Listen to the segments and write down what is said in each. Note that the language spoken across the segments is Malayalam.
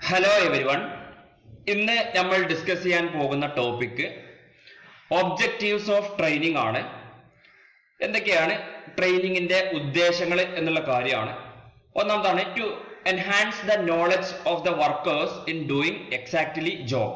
ഹലോ എവരിവൺ ഇന്ന് നമ്മൾ ഡിസ്കസ് ചെയ്യാൻ പോകുന്ന ടോപ്പിക് ഒബ്ജക്റ്റീവ്സ് ഓഫ് ട്രെയിനിങ് ആണ് എന്തൊക്കെയാണ് ട്രെയിനിങ്ങിന്റെ ഉദ്ദേശങ്ങൾ എന്നുള്ള കാര്യമാണ് ഒന്നാമതാണ് to enhance the knowledge of the workers in doing exactly job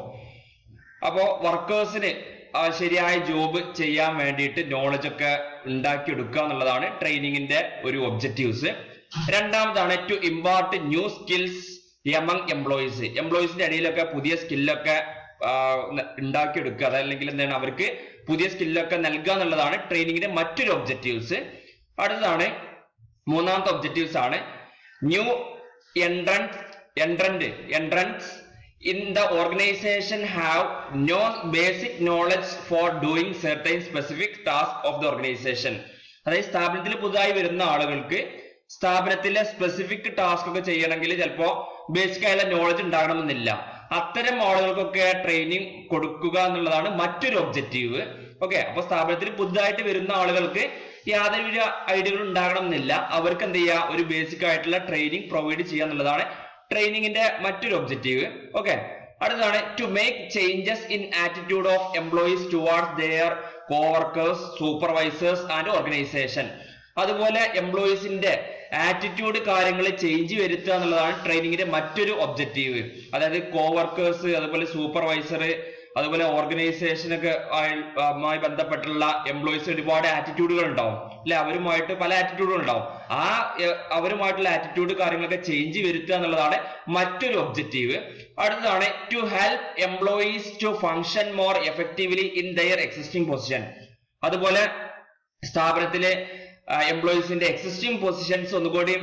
അപ്പോൾ വർക്കേഴ്സിന് ശരിയായ ജോബ് ചെയ്യാൻ വേണ്ടിയിട്ട് നോളജ് ഒക്കെ ഉണ്ടാക്കിയെടുക്കുക എന്നുള്ളതാണ് ട്രെയിനിങ്ങിന്റെ ഒരു ഒബ്ജക്റ്റീവ്സ് രണ്ടാമതാണ് to impart new skills among employees എംപ്ലോയീസിന്റെ ഇടയിലൊക്കെ പുതിയ സ്കില്ലൊക്കെ ഉണ്ടാക്കിയെടുക്കുക അതല്ലെങ്കിൽ എന്താണ് അവർക്ക് പുതിയ സ്കില്ലൊക്കെ നൽകുക എന്നുള്ളതാണ് ട്രെയിനിങ്ങിന്റെ മറ്റൊരു ഒബ്ജക്റ്റീവ്സ് അടുത്തതാണ് മൂന്നാമത്തെ ഒബ്ജക്റ്റീവ്സ് ആണ് new entrance entrant entrance in the organisation have no basic knowledge for doing certain specific task of the organisation അതായത് സ്ഥാപനത്തിൽ പുതുതായി വരുന്ന ആളുകൾക്ക് സ്ഥാപനത്തിലെ സ്പെസിഫിക് ടാസ്ക് ഒക്കെ ചെയ്യണമെങ്കിൽ ചിലപ്പോ ബേസിക് ആയുള്ള നോളജ് ഉണ്ടാകണമെന്നില്ല അത്തരം ആളുകൾക്കൊക്കെ ട്രെയിനിങ് കൊടുക്കുക എന്നുള്ളതാണ് മറ്റൊരു ഒബ്ജക്റ്റീവ് ഓക്കെ അപ്പൊ സ്ഥാപനത്തിൽ പുതുതായിട്ട് വരുന്ന ആളുകൾക്ക് യാതൊരുവിധ ഐഡിയകൾ ഉണ്ടാകണമെന്നില്ല അവർക്ക് എന്ത് ചെയ്യുക ഒരു ബേസിക് ആയിട്ടുള്ള ട്രെയിനിങ് പ്രൊവൈഡ് ചെയ്യുക എന്നുള്ളതാണ് ട്രെയിനിങ്ങിന്റെ മറ്റൊരു ഒബ്ജക്റ്റീവ് ഓക്കെ അടുത്തതാണ് to make changes in attitude of employees towards their coworkers supervisors and organisation അതുപോലെ എംപ്ലോയീസിന്റെ ആറ്റിറ്റ്യൂഡ് കാര്യങ്ങൾ ചേഞ്ച് വരുത്തുക എന്നുള്ളതാണ് ട്രെയിനിങ്ങിന്റെ മറ്റൊരു ഒബ്ജക്റ്റീവ് അതായത് കോവർക്കേഴ്സ് അതുപോലെ സൂപ്പർവൈസർ അതുപോലെ ഓർഗനൈസേഷനൊക്കെ ആയി ബന്ധപ്പെട്ടുള്ള എംപ്ലോയീസ് ഒരുപാട് ആറ്റിറ്റ്യൂഡുകൾ ഉണ്ടാവും അല്ലെ അവരുമായിട്ട് പല ആറ്റിറ്റ്യൂഡുകൾ ഉണ്ടാവും ആ അവരുമായിട്ടുള്ള ആറ്റിറ്റ്യൂഡ് കാര്യങ്ങളൊക്കെ ചേഞ്ച് വരുത്തുക എന്നുള്ളതാണ് മറ്റൊരു ഒബ്ജക്റ്റീവ് അടുത്തതാണ് to help employees to function more effectively in their existing position അതുപോലെ സ്ഥാപനത്തിലെ എംപ്ലോയീസിന്റെ എക്സിസ്റ്റിംഗ് പൊസിഷൻസ് ഒന്നുകൂടി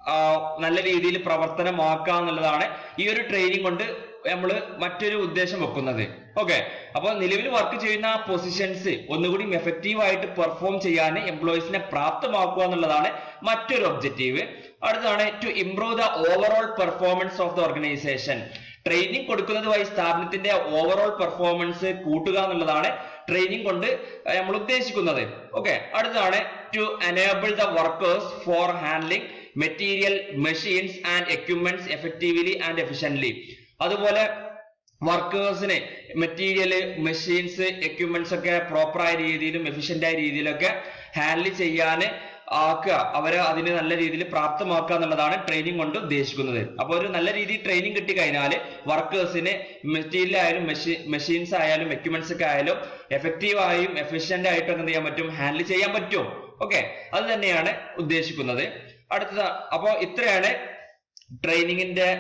നല്ല രീതിയിൽ പ്രവർത്തനമാക്കുക എന്നുള്ളതാണ് ഈ ഒരു ട്രെയിനിങ് കൊണ്ട് നമ്മൾ മറ്റൊരു ഉദ്ദേശം വെക്കുന്നത് ഓക്കെ അപ്പോൾ നിലവിൽ വർക്ക് ചെയ്യുന്ന പൊസിഷൻസ് ഒന്നുകൂടി എഫക്റ്റീവ് ആയിട്ട് പെർഫോം ചെയ്യാൻ എംപ്ലോയീസിനെ പ്രാപ്തമാക്കുക എന്നുള്ളതാണ് മറ്റൊരു ഒബ്ജക്റ്റീവ് അടുത്താണ് to improve the overall performance of the organisation training കൊടുക്കുന്നത് വഴി സ്ഥാപനത്തിന്റെ ഓവറോൾ പെർഫോമൻസ് കൂട്ടുക എന്നുള്ളതാണ് ട്രെയിനിങ് കൊണ്ട് നമ്മൾ ഉദ്ദേശിക്കുന്നത് ഓക്കെ അടുത്താണ് to enable the workers for handling material machines and equipments effectively and efficiently അതുപോലെ വർക്കേഴ്സിന് മെറ്റീരിയൽ മെഷീൻസ് എക്യുപ്മെന്റ്സ് ഒക്കെ പ്രോപ്പറായ രീതിയിലും എഫിഷ്യന്റ് ആയ രീതിയിലൊക്കെ ഹാൻഡിൽ ചെയ്യാൻ ആക്കുക അവരെ അതിന് നല്ല രീതിയിൽ പ്രാപ്തമാക്കുക എന്നുള്ളതാണ് ട്രെയിനിങ് കൊണ്ട് ഉദ്ദേശിക്കുന്നത് അപ്പോൾ ഒരു നല്ല രീതിയിൽ ട്രെയിനിങ് കിട്ടി കഴിഞ്ഞാൽ വർക്കേഴ്സിന് മെറ്റീരിയൽ ആയാലും മെഷീൻസ് ആയാലും എക്യുപ്മെന്റ്സ് ഒക്കെ ആയാലും എഫക്റ്റീവ് ആയും എഫിഷ്യന്റ് ആയിട്ടും എന്ത് ചെയ്യാൻ പറ്റും ഹാൻഡിൽ ചെയ്യാൻ പറ്റും ഓക്കെ അത് തന്നെയാണ് ഉദ്ദേശിക്കുന്നത് അടുത്തത് അപ്പോൾ ഇത്രയാണ് ട്രെയിനിങ്ങിന്റെ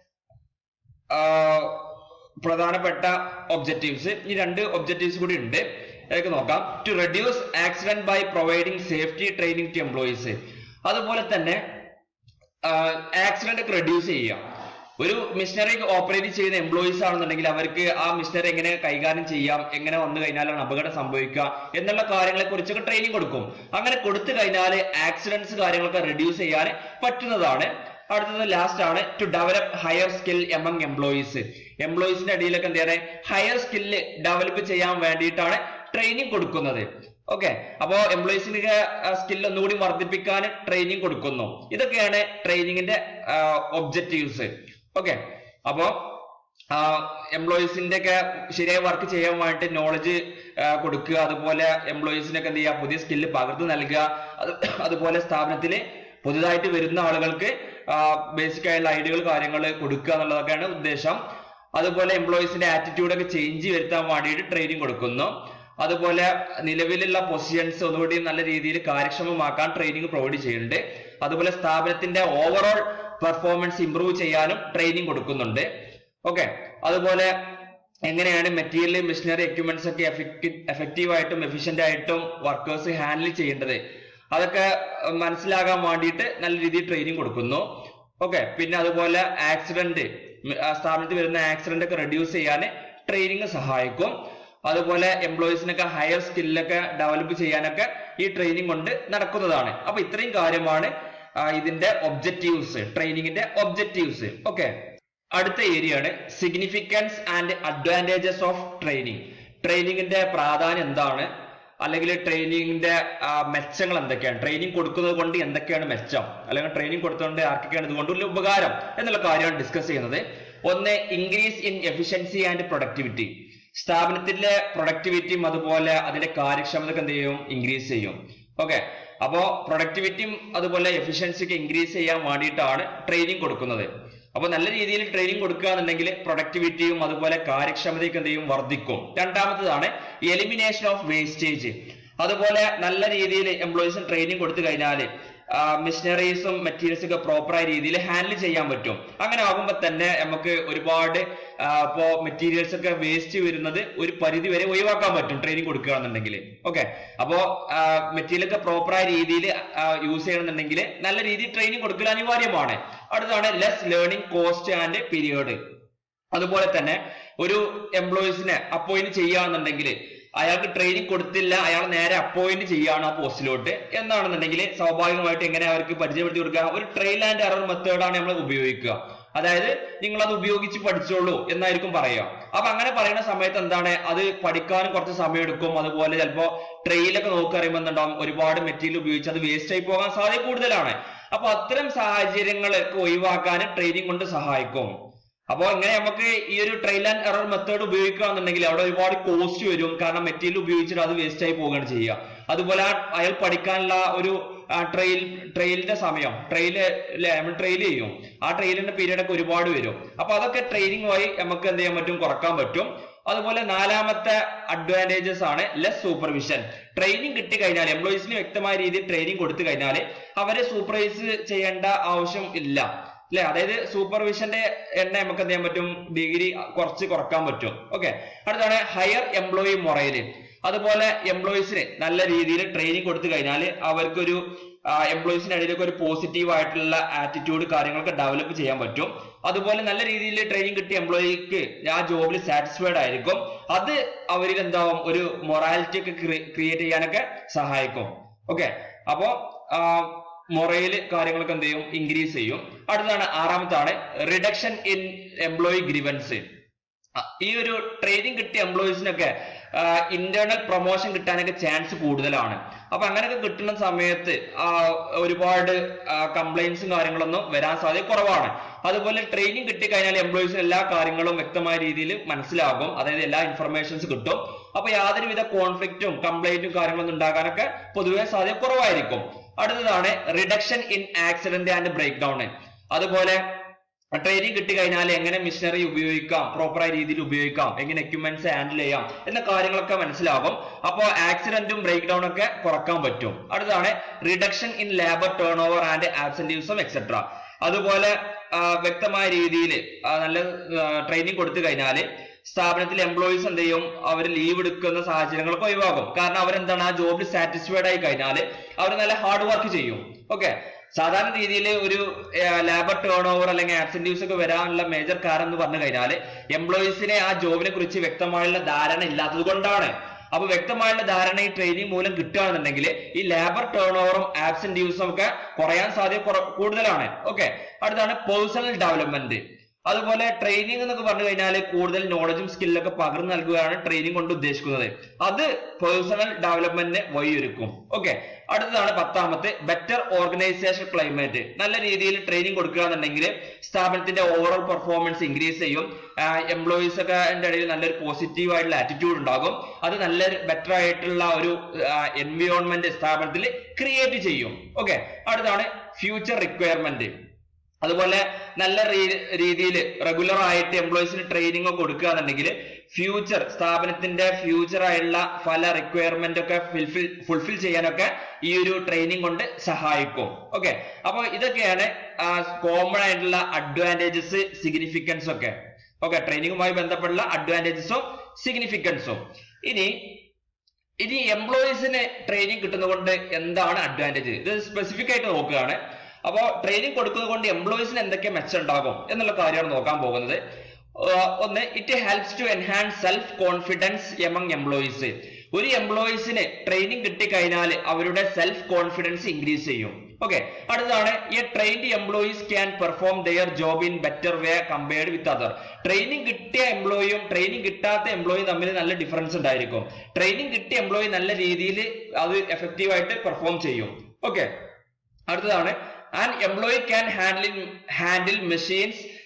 പ്രധാനപ്പെട്ട ഒബ്ജക്റ്റീവ്സ് ഈ രണ്ട് ഒബ്ജക്റ്റീവ്സ് കൂടി ഉണ്ട് ഏതൊക്കെ നോക്കാം to reduce accident by providing safety training to employees അതുപോലെ തന്നെ ആക്സിഡന്റ് ഒക്കെ റെഡ്യൂസ് ചെയ്യുക ഒരു മിഷനറി ഓപ്പറേറ്റ് ചെയ്യുന്ന എംപ്ലോയീസ് ആണെന്നുണ്ടെങ്കിൽ അവർക്ക് ആ മിഷനറി എങ്ങനെ കൈകാര്യം ചെയ്യാം എങ്ങനെ വന്നു കഴിഞ്ഞാലാണ് അപകടം സംഭവിക്കുക എന്നുള്ള കാര്യങ്ങളെ കുറിച്ചൊക്കെ ട്രെയിനിങ് കൊടുക്കും അങ്ങനെ കൊടുത്തു കഴിഞ്ഞാൽ ആക്സിഡന്റ്സ് കാര്യങ്ങളൊക്കെ റെഡ്യൂസ് ചെയ്യാൻ പറ്റുന്നതാണ് അടുത്തത് ലാസ്റ്റ് ആണ് to develop higher skill among employees എംപ്ലോയീസിന്റെ ഇടയിലൊക്കെ എന്താണ് ഹയർ സ്കില്ല് ഡെവലപ്പ് ചെയ്യാൻ വേണ്ടിയിട്ടാണ് ട്രെയിനിങ് കൊടുക്കുന്നത് ഓക്കെ അപ്പോ എംപ്ലോയീസിന്റെ സ്കിൽ ഒന്നുകൂടി വർദ്ധിപ്പിക്കാൻ ട്രെയിനിങ് കൊടുക്കുന്നു ഇതൊക്കെയാണ് ട്രെയിനിങ്ങിന്റെ ഒബ്ജക്റ്റീവ്സ് ഓക്കെ അപ്പോ എംപ്ലോയീസിന്റെ ഒക്കെ ശരിയായ വർക്ക് ചെയ്യാൻ വേണ്ടിയിട്ട് നോളജ് കൊടുക്കുക അതുപോലെ എംപ്ലോയീസിനൊക്കെ എന്ത് ചെയ്യുക പുതിയ സ്കില്ല് പകർന്നു നൽകുക അത് അതുപോലെ സ്ഥാപനത്തിൽ പുതുതായിട്ട് വരുന്ന ആളുകൾക്ക് ബേസിക് ആയിട്ടുള്ള ഐഡിയകൾ കാര്യങ്ങൾ കൊടുക്കുക എന്നുള്ളതൊക്കെയാണ് ഉദ്ദേശം അതുപോലെ എംപ്ലോയീസിന്റെ ആറ്റിറ്റ്യൂഡ് ഒക്കെ ചേഞ്ച് വരുത്താൻ വേണ്ടിയിട്ട് ട്രെയിനിങ് കൊടുക്കുന്നു അതുപോലെ നിലവിലുള്ള പൊസിഷൻസ് ഒന്നുകൂടി നല്ല രീതിയിൽ കാര്യക്ഷമമാക്കാൻ ട്രെയിനിങ് പ്രൊവൈഡ് ചെയ്യുന്നുണ്ട് അതുപോലെ സ്ഥാപനത്തിന്റെ ഓവറോൾ പെർഫോമൻസ് ഇംപ്രൂവ് ചെയ്യാനും ട്രെയിനിങ് കൊടുക്കുന്നുണ്ട് ഓക്കെ അതുപോലെ എങ്ങനെയാണ് മെറ്റീരിയൽ മെഷീനറി എക്യുപ്മെന്റ്സ് ഒക്കെ എഫക്റ്റീവ് ആയിട്ടും എഫിഷ്യന്റ് ആയിട്ടും വർക്കേഴ്സ് ഹാൻഡിൽ ചെയ്യേണ്ടത് അതൊക്കെ മനസ്സിലാകാൻ വേണ്ടിയിട്ട് നല്ല രീതിയിൽ ട്രെയിനിങ് കൊടുക്കുന്നു ഓക്കെ പിന്നെ അതുപോലെ ആക്സിഡന്റ് സ്ഥാപനത്തിൽ വരുന്ന ആക്സിഡന്റ് ഒക്കെ റെഡ്യൂസ് ചെയ്യാൻ ട്രെയിനിങ് സഹായിക്കും അതുപോലെ എംപ്ലോയീസിനൊക്കെ ഹയർ സ്കില്ലൊക്കെ ഡെവലപ്പ് ചെയ്യാനൊക്കെ ഈ ട്രെയിനിങ് കൊണ്ട് നടക്കുന്നതാണ് അപ്പൊ ഇത്രയും കാര്യമാണ് ഇതിന്റെ ഒബ്ജക്റ്റീവ്സ് ട്രെയിനിങ്ങിന്റെ ഒബ്ജക്റ്റീവ്സ് ഓക്കെ അടുത്ത ഏരിയ ആണ് significance and advantages of training ട്രെയിനിങ്ങിന്റെ പ്രാധാന്യം എന്താണ് അല്ലെങ്കിൽ ട്രെയിനിങ്ങിന്റെ മെച്ചങ്ങൾ എന്തൊക്കെയാണ് ട്രെയിനിങ് കൊടുക്കുന്നത് കൊണ്ട് എന്തൊക്കെയാണ് മെച്ചം അല്ലെങ്കിൽ ട്രെയിനിങ് കൊടുത്തുകൊണ്ട് ആർക്കൊക്കെയാണ് ഇതുകൊണ്ടുള്ള ഉപകാരം എന്നുള്ള കാര്യമാണ് ഡിസ്കസ് ചെയ്യുന്നത് ഒന്ന് increase in efficiency and productivity സ്ഥാപനത്തിന്റെ പ്രൊഡക്ടിവിറ്റിയും അതുപോലെ അതിന്റെ കാര്യക്ഷമതയൊക്കെ എന്ത് ചെയ്യും ഇൻക്രീസ് ചെയ്യും ഓക്കെ അപ്പോ പ്രൊഡക്ടിവിറ്റിയും അതുപോലെ എഫിഷ്യൻസിയൊക്കെ ഇൻക്രീസ് ചെയ്യാൻ വേണ്ടിയിട്ടാണ് ട്രെയിനിങ് കൊടുക്കുന്നത് അപ്പൊ നല്ല രീതിയിൽ ട്രെയിനിങ് കൊടുക്കുക എന്നുണ്ടെങ്കിൽ പ്രൊഡക്ടിവിറ്റിയും അതുപോലെ കാര്യക്ഷമതയൊക്കെ എന്ത് ചെയ്യും വർദ്ധിക്കും രണ്ടാമത്തതാണ് എലിമിനേഷൻ ഓഫ് വേസ്റ്റേജ് അതുപോലെ നല്ല രീതിയിൽ എംപ്ലോയീസിന് ട്രെയിനിങ് കൊടുത്തു കഴിഞ്ഞാൽ മിഷനറീസും മെറ്റീരിയൽസും ഒക്കെ പ്രോപ്പറായ രീതിയിൽ ഹാൻഡിൽ ചെയ്യാൻ പറ്റും അങ്ങനെ ആകുമ്പോൾ തന്നെ നമുക്ക് ഒരുപാട് ആ, ഇപ്പോ മെറ്റീരിയൽസ് ഒക്കെ വേസ്റ്റ് വരുന്നത് ഒരു പരിധി വരെ ഒഴിവാക്കാൻ പറ്റും ട്രെയിനിങ് കൊടുക്കുകയാണെന്നുണ്ടെങ്കിൽ ഓക്കെ അപ്പോ മെറ്റീരിയൽ ഒക്കെ പ്രോപ്പറായ രീതിയിൽ യൂസ് ചെയ്യണമെന്നുണ്ടെങ്കിൽ നല്ല രീതിയിൽ ട്രെയിനിങ് കൊടുക്കൽ അനിവാര്യമാണ് അടുത്താണ് less learning cost and period അതുപോലെ തന്നെ ഒരു എംപ്ലോയീസിനെ അപ്പോയിന്റ് ചെയ്യുകയാണെന്നുണ്ടെങ്കിൽ അയാൾക്ക് ട്രെയിനിങ് കൊടുത്തില്ല അയാൾ നേരെ അപ്പോയിന്റ് ചെയ്യുകയാണ് ആ പോസ്റ്റിലോട്ട് എന്നാണെന്നുണ്ടെങ്കിൽ സ്വാഭാവികമായിട്ട് എങ്ങനെ അവർക്ക് പരിചയപ്പെടുത്തി കൊടുക്കുക ഒരു ട്രെയിൽ ആൻഡ് എറർ മെത്തേഡാണ് നമ്മൾ ഉപയോഗിക്കുക അതായത് നിങ്ങൾ അത് ഉപയോഗിച്ച് പഠിച്ചോളൂ എന്നായിരിക്കും പറയുക അപ്പൊ അങ്ങനെ പറയുന്ന സമയത്ത് എന്താണ് അത് പഠിക്കാനും കുറച്ച് സമയം എടുക്കും അതുപോലെ ചിലപ്പോ ട്രെയിലൊക്കെ നോക്കി അറിയുമ്പോൾ എന്തുണ്ടാവും ഒരുപാട് മെറ്റീരിയൽ ഉപയോഗിച്ച് അത് വേസ്റ്റ് ആയി പോകാൻ സാധ്യത കൂടുതലാണ് അപ്പൊ അത്തരം സാഹചര്യങ്ങളൊക്കെ ഒഴിവാക്കാൻ ട്രെയിനിങ് കൊണ്ട് സഹായിക്കും അപ്പൊ ഇങ്ങനെ നമുക്ക് ഈ ഒരു ട്രയൽ ആൻഡ് എറർ മെത്തേഡ് ഉപയോഗിക്കുകയാണെന്നുണ്ടെങ്കിൽ അവിടെ ഒരുപാട് കോസ്റ്റ് വരും കാരണം മെറ്റീരിയൽ ഉപയോഗിച്ചിട്ട് അത് വേസ്റ്റ് ആയി പോവുകയാണ് ചെയ്യുക അതുപോലെ ആ അയാൾ പഠിക്കാനുള്ള ഒരു ട്രെയിൽ ട്രെയിലിന്റെ സമയം ട്രെയില് നമ്മൾ ട്രെയിൽ ചെയ്യും ആ ട്രെയിലിന്റെ പീരീഡ് ഒക്കെ ഒരുപാട് വരും അപ്പൊ അതൊക്കെ ട്രെയിനിങ് വഴി നമുക്ക് എന്ത് ചെയ്യാൻ പറ്റും കുറക്കാൻ പറ്റും അതുപോലെ നാലാമത്തെ അഡ്വാൻറ്റേജസ് ആണ് ലെസ് സൂപ്പർവിഷൻ ട്രെയിനിങ് കിട്ടി കഴിഞ്ഞാൽ എംപ്ലോയീസിന് വ്യക്തമായ രീതിയിൽ ട്രെയിനിങ് കൊടുത്തു കഴിഞ്ഞാൽ അവരെ സൂപ്പർവൈസ് ചെയ്യേണ്ട ആവശ്യം ഇല്ല അല്ലെ അതായത് സൂപ്പർവിഷന്റെ എണ്ണ നമുക്ക് എന്ത് ചെയ്യാൻ പറ്റും ഡിഗ്രി കുറച്ച് കുറക്കാൻ പറ്റും ഓക്കെ അടുത്താണ് ഹയർ എംപ്ലോയി മൊറയില് അതുപോലെ എംപ്ലോയീസിന് നല്ല രീതിയിൽ ട്രെയിനിങ് കൊടുത്തു കഴിഞ്ഞാൽ അവർക്കൊരു എംപ്ലോയീസിന്റെ ഇടയിലൊക്കെ ഒരു പോസിറ്റീവ് ആയിട്ടുള്ള ആറ്റിറ്റ്യൂഡ് കാര്യങ്ങളൊക്കെ ഡെവലപ്പ് ചെയ്യാൻ പറ്റും അതുപോലെ നല്ല രീതിയിൽ ട്രെയിനിങ് കിട്ടിയ എംപ്ലോയിക്ക് ആ ജോബിൽ സാറ്റിസ്ഫൈഡ് ആയിരിക്കും അത് അവരിൽ എന്താവും ഒരു മൊറാലിറ്റി ഒക്കെ ക്രിയേറ്റ് ചെയ്യാനൊക്കെ സഹായിക്കും ഓക്കെ അപ്പോ മൊറയിൽ കാര്യങ്ങളൊക്കെ എന്ത് ചെയ്യും ഇൻക്രീസ് ചെയ്യും അടുത്താണ് ആറാമത്താണ് റിഡക്ഷൻ ഇൻ എംപ്ലോയി ഗ്രിവൻസ് ഈ ഒരു ട്രെയിനിങ് കിട്ടിയ എംപ്ലോയീസിനൊക്കെ ഇന്റേണൽ പ്രൊമോഷൻ കിട്ടാനൊക്കെ ചാൻസ് കൂടുതലാണ് അപ്പൊ അങ്ങനെയൊക്കെ കിട്ടുന്ന സമയത്ത് ആ, ഒരുപാട് കംപ്ലൈൻസും കാര്യങ്ങളൊന്നും വരാൻ സാധ്യത കുറവാണ് അതുപോലെ ട്രെയിനിങ് കിട്ടിക്കഴിഞ്ഞാൽ എംപ്ലോയീസിന് എല്ലാ കാര്യങ്ങളും വ്യക്തമായ രീതിയിൽ മനസ്സിലാകും അതായത് എല്ലാ ഇൻഫർമേഷൻസ് കിട്ടും അപ്പൊ യാതൊരുവിധ കോൺഫ്ലിക്റ്റും കംപ്ലൈന്റും കാര്യങ്ങളൊന്നും ഉണ്ടാകാനൊക്കെ പൊതുവെ സാധ്യത കുറവായിരിക്കും അടുത്തതാണ് reduction in accident and breakdown അതുപോലെ ട്രെയിനിങ് കിട്ടി കഴിഞ്ഞാൽ എങ്ങനെ മിഷനറി ഉപയോഗിക്കാം പ്രോപ്പറായ രീതിയിൽ ഉപയോഗിക്കാം എങ്ങനെ എക്യുപ്മെന്റ്സ് ഹാൻഡിൽ ചെയ്യാം എന്ന കാര്യങ്ങളൊക്കെ മനസ്സിലാകും അപ്പോൾ ആക്സിഡന്റും ബ്രേക്ക് ഡൗൺ ഒക്കെ കുറക്കാൻ പറ്റും അടുത്താണ് reduction in labour turnover and absenteeism etcetera അതുപോലെ ആ, വ്യക്തമായ രീതിയിൽ നല്ല ട്രെയിനിങ് കൊടുത്തു കഴിഞ്ഞാൽ സ്ഥാപനത്തിൽ എംപ്ലോയീസ് എന്ത് ചെയ്യും അവർ ലീവ് എടുക്കുന്ന സാഹചര്യങ്ങളൊക്കെ ഒഴിവാകും കാരണം അവരെന്താണ് ആ ജോബിൽ സാറ്റിസ്ഫൈഡ് ആയി കഴിഞ്ഞാൽ അവർ നല്ല ഹാർഡ് വർക്ക് ചെയ്യും ഓക്കെ സാധാരണ രീതിയിൽ ഒരു ലേബർ ടേൺ ഓവർ അല്ലെങ്കിൽ ആബ്സെന്റീവ്സ് ഒക്കെ വരാനുള്ള മേജർ കാരണം എന്ന് പറഞ്ഞു കഴിഞ്ഞാൽ എംപ്ലോയീസിനെ ആ ജോബിനെ കുറിച്ച് വ്യക്തമായുള്ള ധാരണ ഇല്ലാത്തത് കൊണ്ടാണ് അപ്പൊ വ്യക്തമായുള്ള ധാരണ ഈ ട്രെയിനിങ് മൂലം കിട്ടുകയാണെന്നുണ്ടെങ്കിൽ ഈ ലേബർ ടേൺ ഓവറും ആബ്സെന്റീവ്സും ഒക്കെ കുറയാൻ സാധ്യത കുറ- കൂടുതലാണ് ഓക്കെ അടുത്താണ് പേഴ്സണൽ ഡെവലപ്മെന്റ് അതുപോലെ ട്രെയിനിങ് എന്നൊക്കെ പറഞ്ഞു കഴിഞ്ഞാൽ കൂടുതൽ നോളജും സ്കില്ലൊക്കെ പകർന്നു നൽകുകയാണ് ട്രെയിനിങ് കൊണ്ട് ഉദ്ദേശിക്കുന്നത് അത് പേഴ്സണൽ ഡെവലപ്മെന്റിന് വഴിയൊരുക്കും ഓക്കെ അടുത്തതാണ് പത്താമത്തെ ബെറ്റർ ഓർഗനൈസേഷൻ ക്ലൈമറ്റ് നല്ല രീതിയിൽ ട്രെയിനിങ് കൊടുക്കുകയാണെന്നുണ്ടെങ്കിൽ സ്ഥാപനത്തിന്റെ ഓവറോൾ പെർഫോമൻസ് ഇൻക്രീസ് ചെയ്യും എംപ്ലോയീസ് ഒക്കെ അതിന്റെ ഇടയിൽ നല്ലൊരു പോസിറ്റീവ് ആയിട്ടുള്ള ആറ്റിറ്റ്യൂഡ് ഉണ്ടാകും അത് നല്ലൊരു ബെറ്റർ ആയിട്ടുള്ള ഒരു എൻവിയോൺമെന്റ് സ്ഥാപനത്തിൽ ക്രിയേറ്റ് ചെയ്യും ഓക്കെ അടുത്താണ് ഫ്യൂച്ചർ റിക്വയർമെന്റ് അതുപോലെ നല്ല രീതിയിൽ റെഗുലർ ആയിട്ട് എംപ്ലോയീസിന് ട്രെയിനിങ് കൊടുക്കുകയാണെന്നുണ്ടെങ്കിൽ ഫ്യൂച്ചർ സ്ഥാപനത്തിന്റെ ഫ്യൂച്ചർ ആയിട്ടുള്ള പല റിക്വയർമെന്റ് ഒക്കെ ഫുൾഫിൽ ഫുൾഫിൽ ചെയ്യാനൊക്കെ ഈ ഒരു ട്രെയിനിങ് കൊണ്ട് സഹായിക്കും ഓക്കെ അപ്പൊ ഇതൊക്കെയാണ് കോമൺ ആയിട്ടുള്ള അഡ്വാൻറ്റേജസ് സിഗ്നിഫിക്കൻസ് ഒക്കെ ഓക്കെ ട്രെയിനിങ്ങുമായി ബന്ധപ്പെട്ടുള്ള അഡ്വാൻറ്റേജസും സിഗ്നിഫിക്കൻസും ഇനി ഇനി എംപ്ലോയീസിന് ട്രെയിനിങ് കിട്ടുന്നതുകൊണ്ട് എന്താണ് അഡ്വാൻറ്റേജ് ഇത് സ്പെസിഫിക് ആയിട്ട് നോക്കുകയാണ് അപ്പോൾ ട്രെയിനിങ് കൊടുക്കുന്നത് കൊണ്ട് എംപ്ലോയീസിന് എന്തൊക്കെ മെച്ചം ഉണ്ടാകും എന്നുള്ള കാര്യമാണ് നോക്കാൻ പോകുന്നത് ആഹ് ഒന്ന് it helps to enhance self confidence among employees ഒരു എംപ്ലോയീസിന് ട്രെയിനിങ് കിട്ടിക്കഴിഞ്ഞാൽ അവരുടെ സെൽഫ് കോൺഫിഡൻസ് ഇൻക്രീസ് ചെയ്യും ഓക്കെ അടുത്തതാണ് a trained employees can perform their job in better way compared with other training കിട്ടിയ എംപ്ലോയിയും ട്രെയിനിങ് കിട്ടാത്ത എംപ്ലോയിയും തമ്മിൽ നല്ല ഡിഫറൻസ് ഉണ്ടായിരിക്കും ട്രെയിനിങ് കിട്ടിയ എംപ്ലോയി നല്ല രീതിയിൽ അത് എഫക്റ്റീവ് ആയിട്ട് പെർഫോം ചെയ്യും ഓക്കെ അടുത്തതാണ് and employee can handle handle machines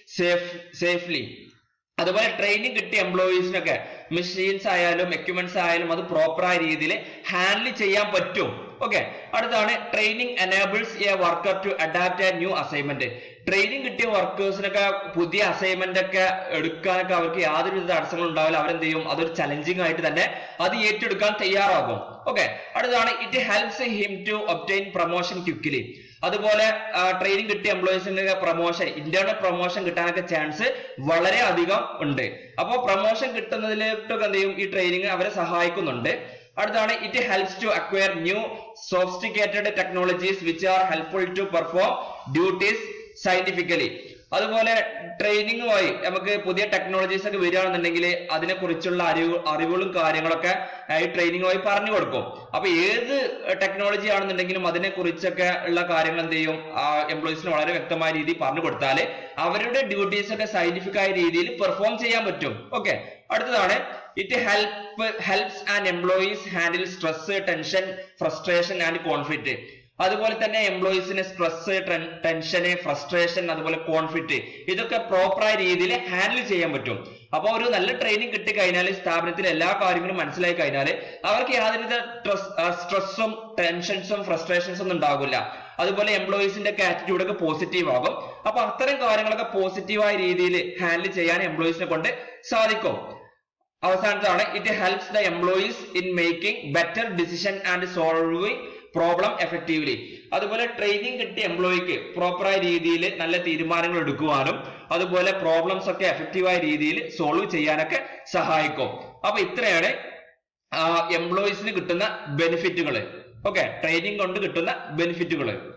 safe safely അതുപോലെ ട്രെയിനിങ് കിട്ടിയ എംപ്ലോയീസിനൊക്കെ മെഷീൻസ് ആയാലും എക്യുപ്മെന്റ്സ് ആയാലും അത് പ്രോപ്പറായ രീതിയിൽ ഹാൻഡിൽ ചെയ്യാൻ പറ്റും ഓക്കെ അടുത്താണ് training enables a worker to adapt a new assignment training കിട്ടിയ വർക്കേഴ്സിനൊക്കെ പുതിയ അസൈൻമെന്റ് ഒക്കെ എടുക്കാനൊക്കെ അവർക്ക് യാതൊരു വിധ തടസ്സങ്ങളും ഉണ്ടാവില്ല അവരെന്ത് ചെയ്യും അതൊരു ചലഞ്ചിങ് ആയിട്ട് തന്നെ അത് ഏറ്റെടുക്കാൻ തയ്യാറാകും ഓക്കെ അടുത്താണ് it helps him to obtain promotion quickly അതുപോലെ ട്രെയിനിങ് കിട്ടിയ എംപ്ലോയീസിന്റെ പ്രൊമോഷൻ ഇന്റേണൽ പ്രൊമോഷൻ കിട്ടാനൊക്കെ ചാൻസ് വളരെ അധികം ഉണ്ട് അപ്പോൾ പ്രൊമോഷൻ കിട്ടുന്നതിലേക്കൊക്കെ എന്ത് ചെയ്യും ഈ ട്രെയിനിങ് അവരെ സഹായിക്കുന്നുണ്ട് അടുത്താണ് it helps to acquire new sophisticated technologies which are helpful to perform duties scientifically അതുപോലെ ട്രെയിനിങ്ങുമായി നമുക്ക് പുതിയ ടെക്നോളജീസ് ഒക്കെ വരികയാണെന്നുണ്ടെങ്കിൽ അതിനെ കുറിച്ചുള്ള അറിവ് അറിവുകളും കാര്യങ്ങളൊക്കെ ഈ ട്രെയിനിങ്ങുമായി പറഞ്ഞു കൊടുക്കും അപ്പൊ ഏത് ടെക്നോളജി ആണെന്നുണ്ടെങ്കിലും അതിനെ കുറിച്ചൊക്കെ ഉള്ള കാര്യങ്ങൾ എന്ത് ചെയ്യും ആ എംപ്ലോയീസിന് വളരെ വ്യക്തമായ രീതിയിൽ പറഞ്ഞു കൊടുത്താൽ അവരുടെ ഡ്യൂട്ടീസ് ഒക്കെ സയന്റിഫിക് ആയ രീതിയിൽ പെർഫോം ചെയ്യാൻ പറ്റും ഓക്കെ അടുത്തതാണ് it help helps and employees handle stress tension frustration and conflict അതുപോലെ തന്നെ എംപ്ലോയീസിന് സ്ട്രെസ് ടെൻഷന് ഫ്രസ്ട്രേഷൻ അതുപോലെ കോൺഫ്ലിക്റ്റ് ഇതൊക്കെ പ്രോപ്പറായ രീതിയിൽ ഹാൻഡിൽ ചെയ്യാൻ പറ്റും അപ്പൊ ഒരു നല്ല ട്രെയിനിങ് കിട്ടി കഴിഞ്ഞാൽ സ്ഥാപനത്തിൽ എല്ലാ കാര്യങ്ങളും മനസ്സിലായി കഴിഞ്ഞാൽ അവർക്ക് യാതൊരുവിധ സ്ട്രെസ്സും ടെൻഷൻസും ഫ്രസ്ട്രേഷൻസും ഒന്നും ഉണ്ടാകില്ല അതുപോലെ എംപ്ലോയീസിന്റെ ഒക്കെ ആറ്റിറ്റ്യൂഡ് ഒക്കെ പോസിറ്റീവ് ആകും അപ്പൊ അത്തരം കാര്യങ്ങളൊക്കെ പോസിറ്റീവായ രീതിയിൽ ഹാൻഡിൽ ചെയ്യാൻ എംപ്ലോയീസിനെ കൊണ്ട് സാധിക്കും അവസാനത്താണ് it helps the employees in making better decision and solving problem effectively അതുപോലെ ട്രെയിനിങ് കിട്ടിയ എംപ്ലോയിക്ക് പ്രോപ്പറായ രീതിയിൽ നല്ല തീരുമാനങ്ങൾ എടുക്കുവാനും അതുപോലെ പ്രോബ്ലംസ് ഒക്കെ എഫക്റ്റീവായ രീതിയിൽ സോൾവ് ചെയ്യാനൊക്കെ സഹായിക്കും അപ്പൊ ഇത്രയാണ് എംപ്ലോയീസിന് കിട്ടുന്ന ബെനിഫിറ്റുകൾ ഓക്കെ ട്രെയിനിങ് കൊണ്ട് കിട്ടുന്ന ബെനിഫിറ്റുകൾ